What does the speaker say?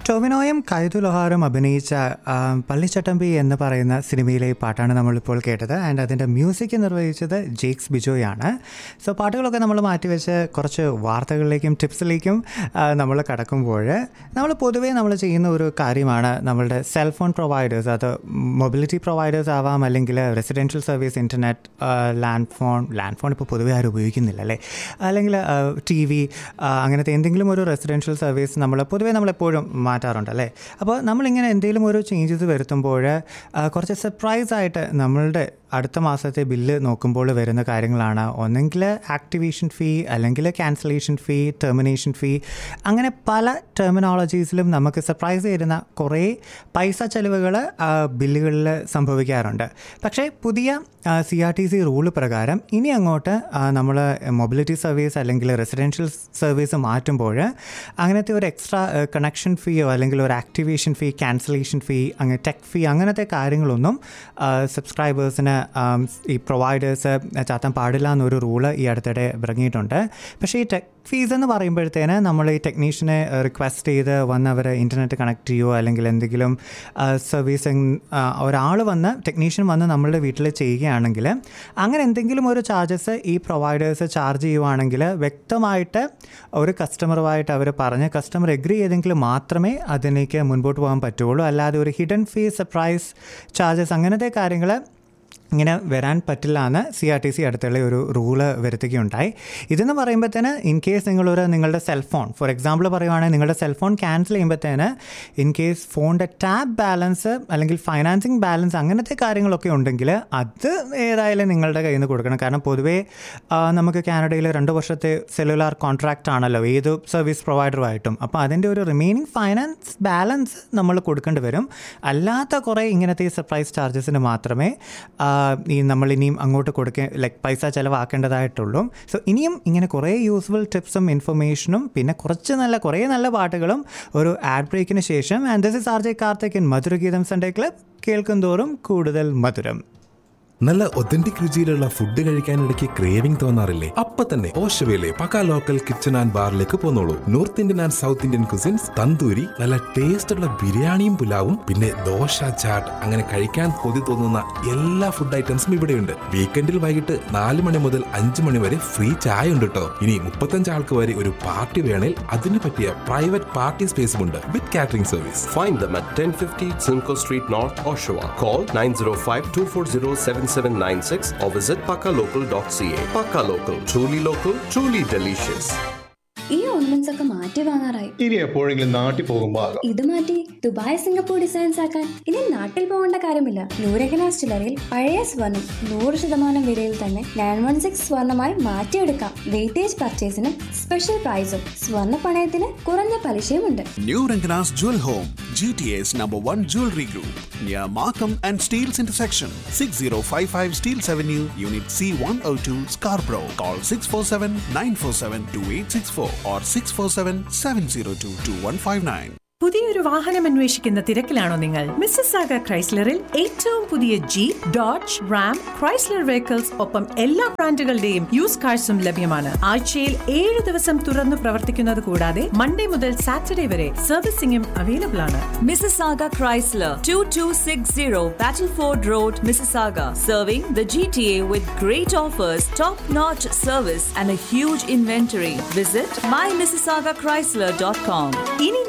ടൊവിനോയും കൈതു ലൊഹാറും അഭിനയിച്ച ആ, പള്ളിച്ചട്ടമ്പി എന്ന് പറയുന്ന സിനിമയിലെ ഈ പാട്ടാണ് നമ്മളിപ്പോൾ കേട്ടത് ആൻഡ് അതിൻ്റെ മ്യൂസിക് നിർവഹിച്ചത് ജേക്സ് ബിജോയാണ് സോ പാട്ടുകളൊക്കെ നമ്മൾ മാറ്റിവെച്ച് കുറച്ച് വാർത്തകളിലേക്കും ടിപ്സിലേക്കും നമ്മൾ കടക്കുമ്പോൾ നമ്മൾ പൊതുവേ നമ്മൾ ചെയ്യുന്ന ഒരു കാര്യമാണ് നമ്മളുടെ സെൽഫോൺ പ്രൊവൈഡേഴ്സ് അത് മൊബിലിറ്റി പ്രൊവൈഡേഴ്സ് ആവാം അല്ലെങ്കിൽ residential service internet land phone land phone ഇപ്പോൾ പൊതുവേ ആരും ഉപയോഗിക്കുന്നില്ല അല്ലേ അല്ലെങ്കിൽ ടി വി അങ്ങനത്തെ എന്തെങ്കിലും ഒരു റെസിഡൻഷ്യൽ സർവീസ് നമ്മൾ പൊതുവേ നമ്മളെപ്പോഴും മാറ്റാറുണ്ട് അല്ലേ അപ്പോൾ നമ്മളിങ്ങനെ എന്തെങ്കിലും ഒരു ചേഞ്ചസ് വരുത്തുമ്പോൾ ആ, കുറച്ച് സർപ്രൈസ് ആയിട്ട് നമ്മളുടെ അടുത്ത മാസത്തെ ബില്ല് നോക്കുമ്പോൾ വരുന്ന കാര്യങ്ങളാണ് ഒന്നെങ്കിൽ ആക്ടിവേഷൻ ഫീ അല്ലെങ്കിൽ ക്യാൻസലേഷൻ ഫീ ടെർമിനേഷൻ ഫീ അങ്ങനെ പല ടെർമിനോളജീസിലും നമുക്ക് സർപ്രൈസ് തരുന്ന കുറേ പൈസ ചെലവുകൾ ബില്ലുകളിൽ സംഭവിക്കാറുണ്ട് പക്ഷേ പുതിയ C R T C rule പ്രകാരം ഇനി അങ്ങോട്ട് നമ്മൾ മൊബിലിറ്റി സർവീസ് അല്ലെങ്കിൽ റെസിഡൻഷ്യൽ സർവീസ് മാറ്റുമ്പോൾ അങ്ങനത്തെ ഒരു എക്സ്ട്രാ കണക്ഷൻ ഫീയോ അല്ലെങ്കിൽ ഒരു ആക്ടിവേഷൻ ഫീ ക്യാൻസലേഷൻ ഫീ അങ്ങനെ ടെക് ഫീ അങ്ങനത്തെ കാര്യങ്ങളൊന്നും സബ്സ്ക്രൈബേഴ്സിന് ഈ പ്രൊവൈഡേഴ്സ് ചാത്താൻ പാടില്ല എന്നൊരു റൂള് ഈ അടുത്തിടെ ഇറങ്ങിയിട്ടുണ്ട് പക്ഷേ ഈ ടെക് ഫീസ് എന്ന് പറയുമ്പോഴത്തേന് നമ്മൾ ഈ ടെക്നീഷ്യനെ റിക്വസ്റ്റ് ചെയ്ത് വന്ന് അവർ ഇൻ്റർനെറ്റ് കണക്ട് ചെയ്യുമോ അല്ലെങ്കിൽ എന്തെങ്കിലും സർവീസിങ് ഒരാൾ വന്ന് ടെക്നീഷ്യൻ വന്ന് നമ്മളുടെ വീട്ടിൽ ചെയ്യുകയാണെങ്കിൽ അങ്ങനെ എന്തെങ്കിലും ഒരു ചാർജസ് ഈ പ്രൊവൈഡേഴ്സ് ചാർജ് ചെയ്യുവാണെങ്കിൽ വ്യക്തമായിട്ട് ഒരു കസ്റ്റമറുമായിട്ട് അവർ പറഞ്ഞ് കസ്റ്റമർ എഗ്രി ചെയ്തെങ്കിൽ മാത്രമേ അതിലേക്ക് മുൻപോട്ട് പോകാൻ പറ്റുള്ളൂ അല്ലാതെ ഒരു ഹിഡൻ ഫീ സർപ്രൈസ് ചാർജസ് അങ്ങനത്തെ കാര്യങ്ങൾ ഇങ്ങനെ വരാൻ പറ്റില്ല എന്ന് സി ആർ ടി സി അടുത്തുള്ള ഒരു റൂള് വരുത്തുകയുണ്ടായി ഇതെന്ന് പറയുമ്പോഴത്തേന് ഇൻ കേസ് നിങ്ങളൊരു നിങ്ങളുടെ സെൽഫോൺ ഫോർ എക്സാമ്പിൾ പറയുവാണെങ്കിൽ നിങ്ങളുടെ സെൽഫോൺ ക്യാൻസൽ ചെയ്യുമ്പോഴത്തേന് ഇൻ കേസ് ഫോണിൻ്റെ ടാബ് ബാലൻസ് അല്ലെങ്കിൽ ഫൈനാൻസിങ് ബാലൻസ് അങ്ങനത്തെ കാര്യങ്ങളൊക്കെ ഉണ്ടെങ്കിൽ അത് ഏതായാലും നിങ്ങളുടെ കയ്യിൽ നിന്ന് കൊടുക്കണം കാരണം പൊതുവേ ആ, നമുക്ക് കാനഡയിൽ രണ്ട് വർഷത്തെ സെല്ലുലാർ കോൺട്രാക്റ്റ് ആണല്ലോ ഏത് സർവീസ് പ്രൊവൈഡറുമായിട്ടും അപ്പോൾ അതിൻ്റെ ഒരു റിമൈനിങ് ഫൈനാൻസ് ബാലൻസ് നമ്മൾ കൊടുക്കേണ്ടി വരും അല്ലാത്ത കുറേ ഇങ്ങനത്തെ സർപ്രൈസ് ചാർജസിന് മാത്രമേ ആ, ഈ നമ്മൾ ഇനിയും അങ്ങോട്ട് കൊടുക്കുക ലൈക്ക് പൈസ ചിലവാക്കേണ്ടതായിട്ടുള്ളൂ സോ ഇനിയും ഇങ്ങനെ കുറേ യൂസ്ഫുൾ ടിപ്സും ഇൻഫർമേഷനും പിന്നെ കുറച്ച് നല്ല കുറേ നല്ല പാട്ടുകളും ഒരു ആഡ് ബ്രേക്കിന് ശേഷം and this is R J Karthik in Madhurageetham Sunday club കേൾക്കും തോറും കൂടുതൽ മധുരം നല്ല ഒതന്റിക് രുചിയിലുള്ള ഫുഡ് കഴിക്കാനിടയ്ക്ക് ക്രേവിംഗ് തോന്നാറില്ലേ അപ്പൊ തന്നെ ഓഷവയിലെ പക്ക ലോക്കൽ കിച്ചൺ ആൻഡ് ബാറിലേക്ക് പോന്നോളൂ north Indian and south Indian cuisines tandoori നല്ല ടേസ്റ്റ് ഉള്ള ബിരിയാണിയും പുലാവും പിന്നെ ദോശ ചാട്ട് അങ്ങനെ കഴിക്കാൻ കൊതി തോന്നുന്ന എല്ലാ ഫുഡ് ഐറ്റംസും ഇവിടെയുണ്ട് വീക്കെൻഡിൽ വൈകിട്ട് നാല് മണി മുതൽ അഞ്ച് മണി വരെ ഫ്രീ ചായ ഉണ്ട് കേട്ടോ ഇനി മുപ്പത്തഞ്ച് ആൾക്ക് വരെ ഒരു പാർട്ടി വേണേൽ അതിന് പറ്റിയ പ്രൈവറ്റ് പാർട്ടി സ്പേസും ഉണ്ട് with catering service Find them at 1050 Simcoe Street North, Oshawa. Call 905-240-7796 or visit pakalocal.ca. Pakka Local. Truly local, truly delicious. ഈ ഓർണമെന്റ്സ് ഒക്കെ മാറ്റി വാങ്ങാറായി ഇനി എപ്പോഴെങ്കിലും നാട്ടിൽ പോകുമ്പോ ആകാം ഇത് മാറ്റി ദുബായ് സിംഗപ്പൂർ ഡിസൈൻസ് ആക്കാൻ ഇനി നാട്ടിൽ പോകേണ്ട കാര്യമില്ല നൂരകന സ്റ്റിലറിൽ പഴയ സ്വർണം നൂറ് ശതമാനം വിലയിൽ തന്നെ നയൻ വൺ സിക്സ് സ്വർണമായി മാറ്റിയെടുക്കാം വെയിറ്റേജ് പർച്ചേസിനും സ്പെഷ്യൽ പ്രൈസും സ്വർണ്ണ പണയത്തിന് കുറഞ്ഞ പലിശയുമുണ്ട് New Rangana's Jewel Home, GTA's number one jewelry group, near Markham and Steels intersection, 6055 Steels Avenue, Unit C102, Scarborough. Call 647 947 2864 or 647 702 2159. പുതിയൊരു വാഹനം അന്വേഷിക്കുന്ന തിരക്കിലാണോ നിങ്ങൾ മിസ്സസ് ആഗ ക്രൈസ്ലറിൽ ഏറ്റവും പുതിയ Jeep Dodge Ram Chrysler vehicles ഒപ്പം എല്ലാ ബ്രാൻഡുകളുടെയും യൂസ് കാഴ്സും ലഭ്യമാണ് ആഴ്ചയിൽ ഏഴ് ദിവസം തുറന്നു പ്രവർത്തിക്കുന്നത് കൂടാതെ മൺഡേ മുതൽ സാറ്റർഡേ വരെ സർവീസിംഗും അവൈലബിൾ ആണ് Mississauga Chrysler, 2260 Battleford Road, Mississauga. Serving the GTA with great offers, top notch service, and a huge inventory. Visit mymississaugachrysler.com. ഇനി